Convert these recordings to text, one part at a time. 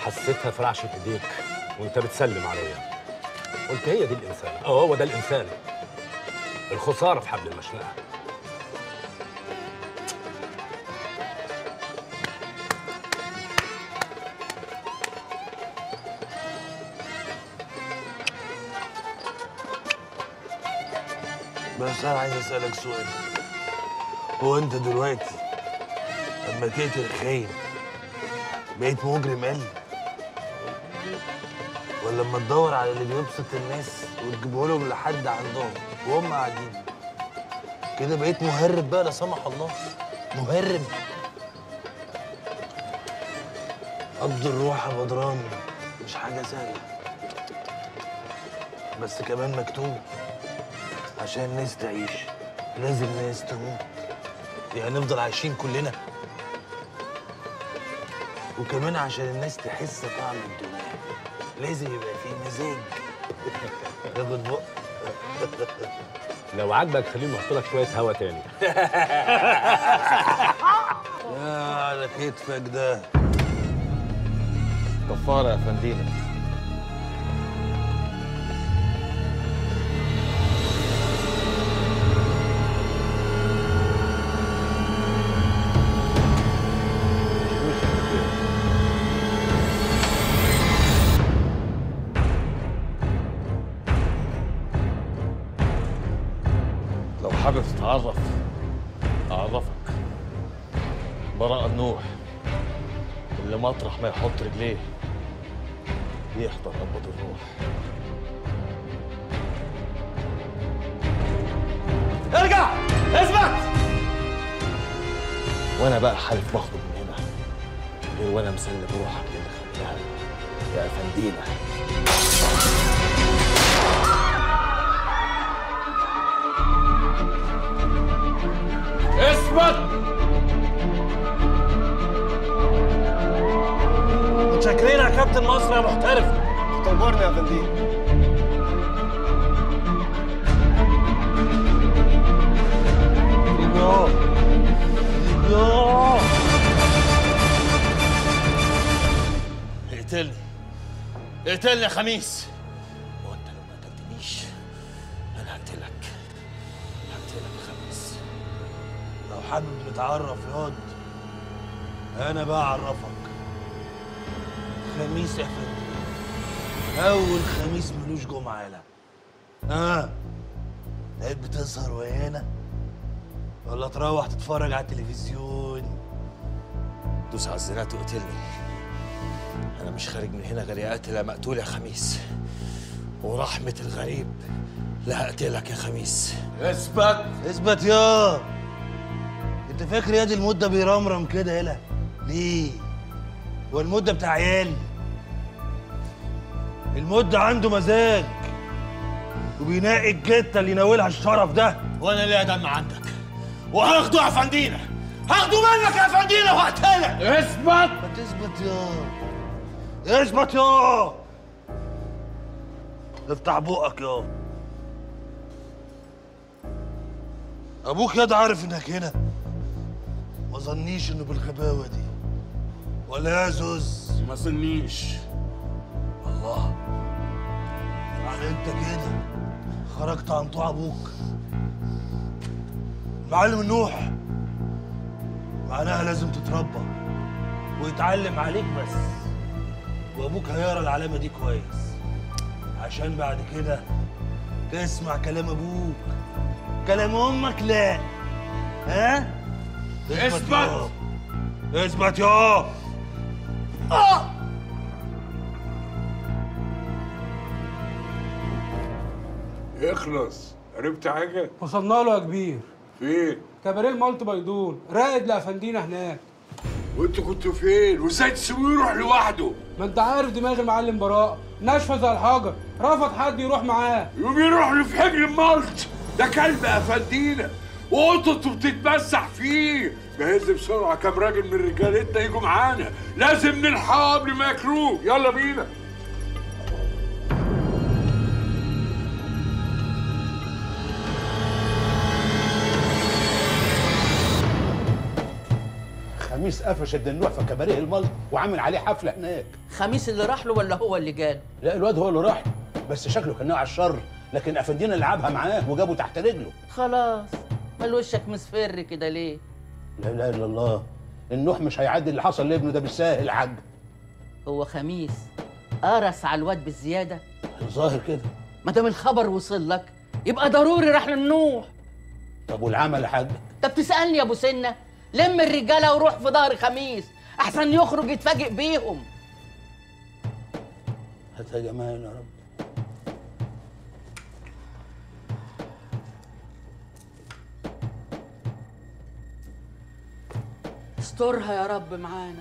حسيتها في رعشه ايديك وانت بتسلم عليا قلت هي دي الانسان اه هو ده الانسان الخساره في حبل المشنقه بس انا عايز اسالك سؤال هو انت دلوقتي لما تقتل خاين بقيت مجرم قل ولا لما تدور على اللي بيبسط الناس وتجيبه لهم لحد عندهم وهم قاعدين كده بقيت مهرب بقى لا سمح الله مهرب قبض الروح يا بدران مش حاجه سهله بس كمان مكتوب عشان الناس تعيش لازم ناس تموت يعني نفضل عايشين كلنا وكمان عشان الناس تحس طعم الدنيا لازم يبقى في مزاج ياخد بق لو عاجبك خليني احط لك شويه هوا تاني يا على كتفك ده كفاره يا فندينا لو حابب تتعرف أعرفك براء النوح اللي مطرح ما يحط رجليه يحضر قبض الروح ارجع اثبت وانا بقى حالف مخرج من هنا غير وانا مسلم روحك للي خلقها يا افندينا اثبت متشكرين يا كابتن مصر يا محترف تنورني يا فندم يوه يوه اقتلني اقتلني يا خميس وانت لو ما قتلتنيش انا هقتلك هقتلك يا خميس لو حابب نتعرف ياض انا بقى اعرفك خميس يا فندم اول خميس ملوش جمعه لا اه بقيت بتسهر ويانا ولا تروح تتفرج على التلفزيون دوس على الزنات وقتلني انا مش خارج من هنا غير يا قاتل يا مقتول يا خميس ورحمة الغريب لا هقتلك يا خميس اثبت اثبت يا انت فاكر يا دي المده بيرمرم كده يلا ليه هو المده بتاع عيال المده عنده مزاج وبينقي الجته اللي يناولها الشرف ده وانا ليا دم عندك وهاخده يا فندينا هاخده منك يا فندينا وهقتلك اثبت ما تثبت يا اثبت يا افتح بقك يا ابوك ياد عارف انك هنا ما ظنيش انه بالغباوه دي ولا يا زوز ما ظنيش الله يعني انت كده خرجت عن طوع ابوك معلم النوح معناها لازم تتربى ويتعلم عليك بس وابوك هيقرا العلامه دي كويس عشان بعد كده تسمع كلام ابوك كلام امك لا ها اثبت. يا. اثبت يا اخلص عرفت حاجة؟ وصلنا له يا كبير فين؟ كباريه المالت بيدون راقد لافندينا هناك وانتوا كنتوا فين؟ وازاي تسيبوه يروح لوحده؟ ما انت عارف دماغ المعلم براء ناشفه زي الحجر رفض حد يروح معاه يقوم يروح له في حجر الملط ده كلب افندينا وقطته بتتمسح فيه جهز بسرعة كام راجل من رجالتنا يجوا معانا لازم نلحقه قبل ما ياكلوه يلا بينا خميس قفش الدنوع في كباريه الملط وعامل عليه حفله هناك خميس اللي راح له ولا هو اللي جاله لا الواد هو اللي راح بس شكله كان نوع على الشر لكن افندينا لعبها معاه وجابه تحت رجله خلاص مال وشك مصفر كده ليه لا اله الا الله النوح مش هيعدي اللي حصل لابنه ده بالساهل يا حاج هو خميس قرص على الواد بالزياده الظاهر كده ما دام الخبر وصل لك يبقى ضروري راح للنوح طب والعمل يا حاج انت بتسالني يا ابو سنه لم الرجاله وروح في ظهر خميس احسن يخرج يتفاجئ بيهم هات يا جمال يا رب استرها يا رب معانا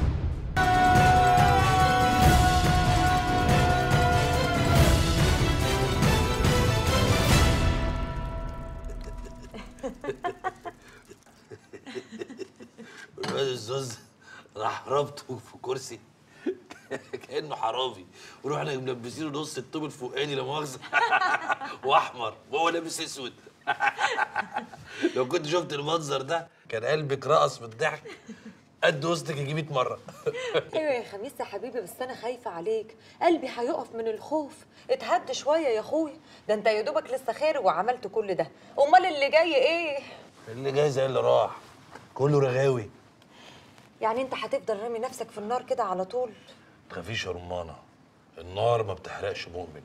الواد الزوز راح ربطه في كرسي كانه حرامي ورحنا ملبسينه نص الطوب الفوقاني لا مؤاخذه واحمر وهو لابس اسود لو كنت شفت المنظر ده كان قلبك رقص من الضحك قد وسطك يجي 100 مره ايوه يا خميس يا حبيبي بس انا خايفه عليك قلبي هيقف من الخوف اتهد شويه يا اخويا ده انت يا دوبك لسه خارج وعملت كل ده امال اللي جاي ايه اللي جاي زي اللي راح كله رغاوي يعني انت هتفضل رامي نفسك في النار كده على طول تخافيش يا رمانه النار ما بتحرقش مؤمن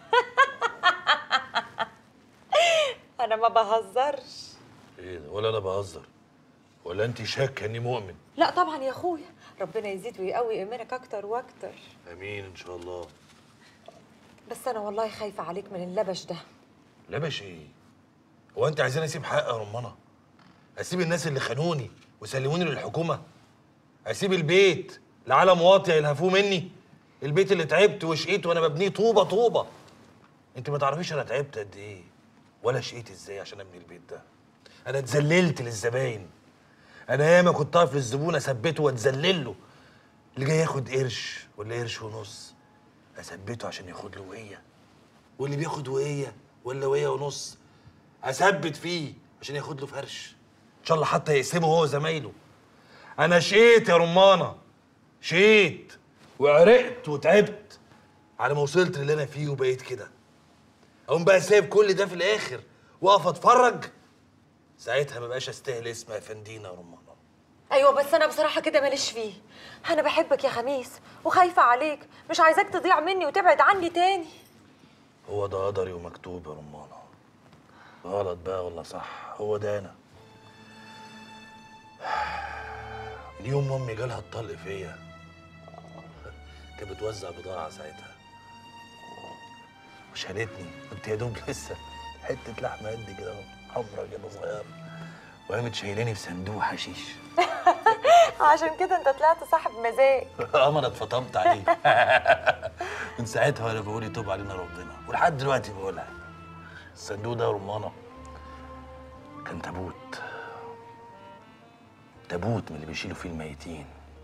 انا ما بهزرش ايه ده ولا انا بهزر ولا انت شاكه اني مؤمن لا طبعا يا اخويا ربنا يزيد ويقوي ايمانك اكتر واكتر امين ان شاء الله بس انا والله خايفه عليك من اللبش ده لبش ايه هو انت عايزين اسيب حق يا رمانه اسيب الناس اللي خانوني وسلموني للحكومه اسيب البيت لعالم واطي يلهفوه مني البيت اللي تعبت وشقيت وانا ببنيه طوبه طوبه انت ما تعرفيش انا تعبت قد ايه ولا شقيت ازاي عشان ابني البيت ده انا اتذللت للزباين انا ياما كنت اقف للزبون اثبته واتذلل له اللي جاي ياخد قرش ولا قرش ونص اثبته عشان ياخد له وقيه واللي بياخد وقيه ولا وقيه ونص اثبت فيه عشان ياخد له فرش ان شاء الله حتى يقسمه هو وزمايله انا شقيت يا رمانه شقيت وعرقت وتعبت على ما وصلت للي انا فيه وبقيت كده اقوم بقى سايب كل ده في الاخر واقف اتفرج ساعتها ما بقاش استاهل اسم افندينا يا رمانه ايوه بس انا بصراحه كده ماليش فيه انا بحبك يا خميس وخايفه عليك مش عايزاك تضيع مني وتبعد عني تاني هو ده قدري ومكتوب يا رمانه غلط بقى ولا صح هو ده انا اليوم ما امي جالها الطلق فيا كانت بتوزع بضاعه ساعتها وشالتني كنت يا دوب لسه حته لحمه قد كده اهو حمرا كده صغيره وقامت شايلاني في صندوق حشيش عشان كده انت طلعت صاحب مزاج اه ما انا اتفطمت عليه من ساعتها وانا بقول يتوب علينا ربنا ولحد دلوقتي بقولها الصندوق ده يا رمانه كان تابوت تابوت من اللي بيشيلوا فيه الميتين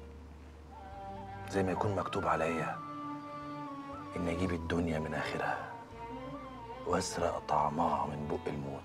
زي ما يكون مكتوب عليا اني اجيب الدنيا من اخرها واسرق طعمها من بق الموت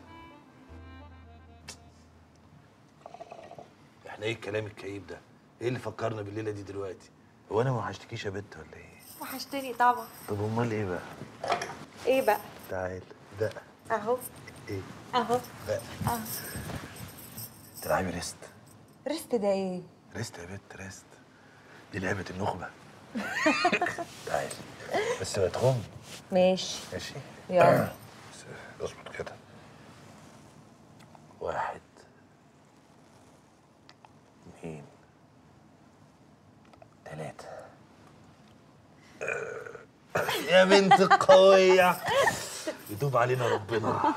احنا ايه الكلام الكئيب ده ايه اللي فكرنا بالليله دي دلوقتي هو انا ما وحشتكيش يا بنت ولا ايه وحشتني طبعا طب امال ايه بقى ايه بقى تعال ده اهو ايه اهو بقى اه تلعبي ريست ريست ده ايه ريست يا بنت ريست دي لعبه النخبه تعالي بس ما تخم ماشي ماشي يلا بس اظبط كده واحد اثنين ثلاثة يا بنت القوية يتوب علينا ربنا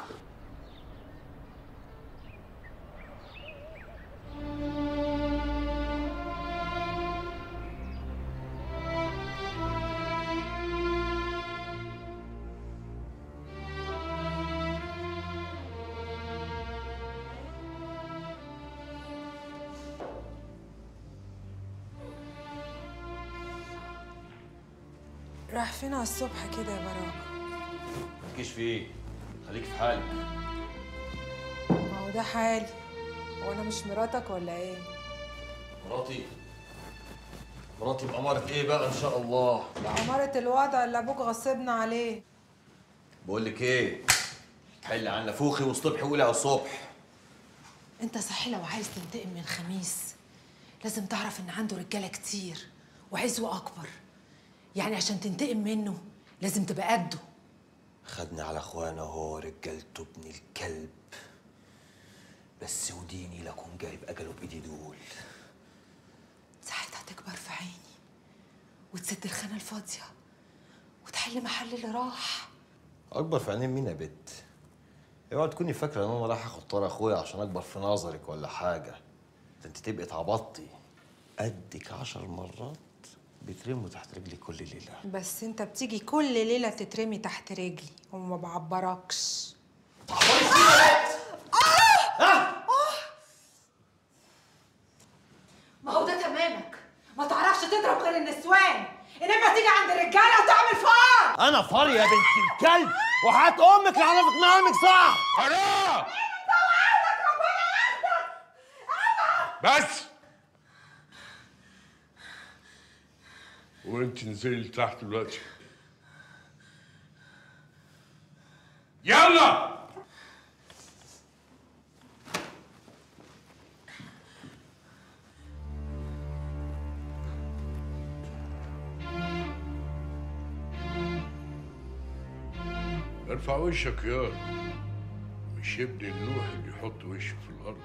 راح فين على الصبح كده يا براءة مالكيش في ايه خليك في حالك ما هو ده حالي وانا مش مراتك ولا ايه مراتي مراتي بأمارة ايه بقى ان شاء الله بأمارة الوضع اللي أبوك غصبنا عليه بقول لك ايه حل عن نفوخي والصبح قولي على الصبح أنت صحيح لو عايز تنتقم من خميس لازم تعرف إن عنده رجالة كتير وعزوة أكبر يعني عشان تنتقم منه لازم تبقى قده خدني على اخوانا هو رجالته ابن الكلب بس وديني لكون جايب اجله بايدي دول ساعتها تكبر في عيني وتسد الخانة الفاضية وتحل محل اللي راح اكبر في عينين مين يا بت اوعى تكوني فاكره ان انا رايح اخد طار اخويا عشان اكبر في نظرك ولا حاجه ده انت تبقي اتعبطتي قدك عشر مرات بيترموا تحت رجلي كل ليله بس أنت بتيجي كل ليلة تترمي تحت رجلي وما بعبركش ما هو ده تمامك ما تعرفش تضرب غير النسوان انما تيجي عند الرجاله وتعمل فار انا فار يا بنت الكلب وحات امك لعرفت مقامك صح حرام بس وانت نزلي تحت دلوقتي يلا ارفع وشك يا مش ابن النوح اللي يحط وشه في الارض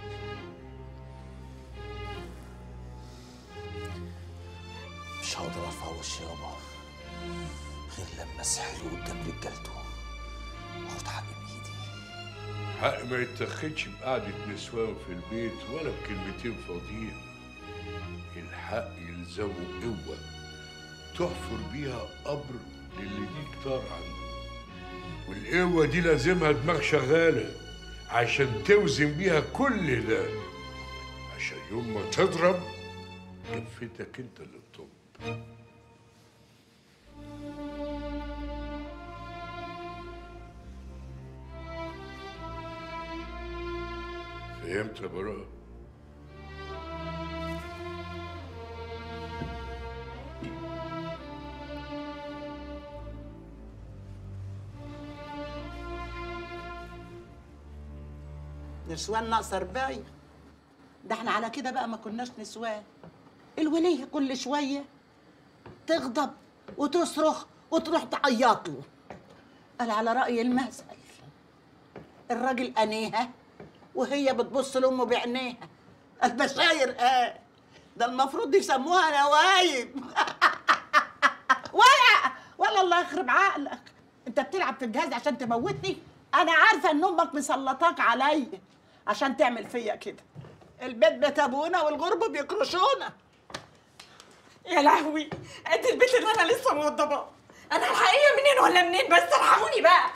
مش هقدر ارفع وشي يابا غير لما اسحله قدام رجالته واخد حقي بايدي حق ما يتاخدش بقعدة نسوان في البيت ولا بكلمتين فاضيين الحق يلزمه قوة تحفر بيها قبر للي ليك طار عنده والقوة دي لازمها دماغ شغالة عشان توزن بيها كل ده عشان يوم ما تضرب كفتك انت اللي تطب فهمت يا براء نسوان ناقصة رباية ده احنا على كده بقى ما كناش نسوان الولية كل شوية تغضب وتصرخ وتروح تعيط له قال على رأي المثل الراجل أنيها وهي بتبص لأمه بعينيها البشاير قال ده المفروض يسموها نوايم ولا ولا الله يخرب عقلك انت بتلعب في الجهاز عشان تموتني انا عارفه ان امك مسلطاك عليا عشان تعمل فيا كده البيت بيت ابونا والغرب بيكرشونا يا لهوي ادي البيت اللي انا لسه موضباه انا الحقيقه منين ولا منين بس الحقوني بقى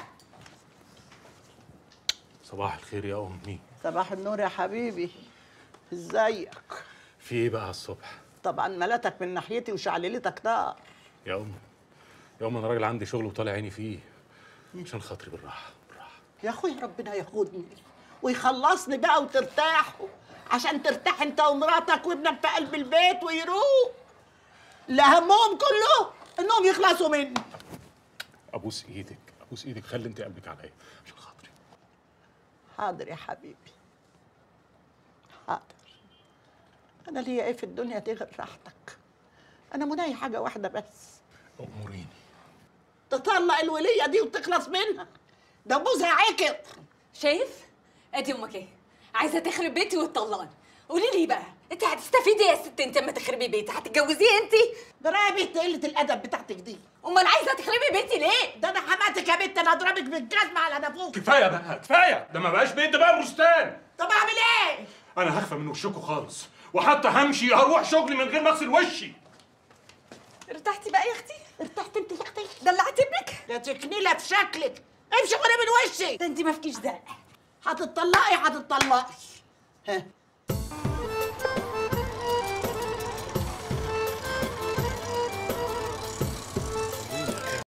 صباح الخير يا امي صباح النور يا حبيبي ازيك في ايه بقى الصبح طبعا ملاتك من ناحيتي وشعللتك نار يا امي يا امي انا راجل عندي شغل وطالع عيني فيه عشان خاطري بالراحه يا اخويا ربنا ياخدني ويخلصني بقى وترتاحوا عشان ترتاح انت ومراتك وابنك في قلب البيت ويروق لا همهم كله انهم يخلصوا مني ابوس ايدك ابوس ايدك خلي انت قلبك عليا عشان خاطري حاضر يا حبيبي حاضر انا ليا ايه في الدنيا دي غير راحتك انا مناي حاجه واحده بس اموريني تطلق الوليه دي وتخلص منها ده بوزها عكر شايف؟ ادي امك ايه عايزه تخرب بيتي وتطلقني قولي لي بقى انت هتستفيدي إيه يا ست انت اما تخربي بيتي هتتجوزيه انت ده رايح بنت قله الادب بتاعتك دي امال عايزه تخربي بيتي ليه ده انا حماتك يا بنت انا اضربك بالجزمه على نافوخ كفايه بقى كفايه ده ما بقاش بيت ده بقى بستان طب اعمل ايه انا هخفى من وشكوا خالص وحتى همشي هروح شغلي من غير ما اغسل وشي ارتحتي بقى يا اختي ارتحت انت يا اختي دلعت ابنك ده تكنيله في شكلك امشي غير من وشي ده انت ما فيكيش دق هتطلقي هتطلقي ها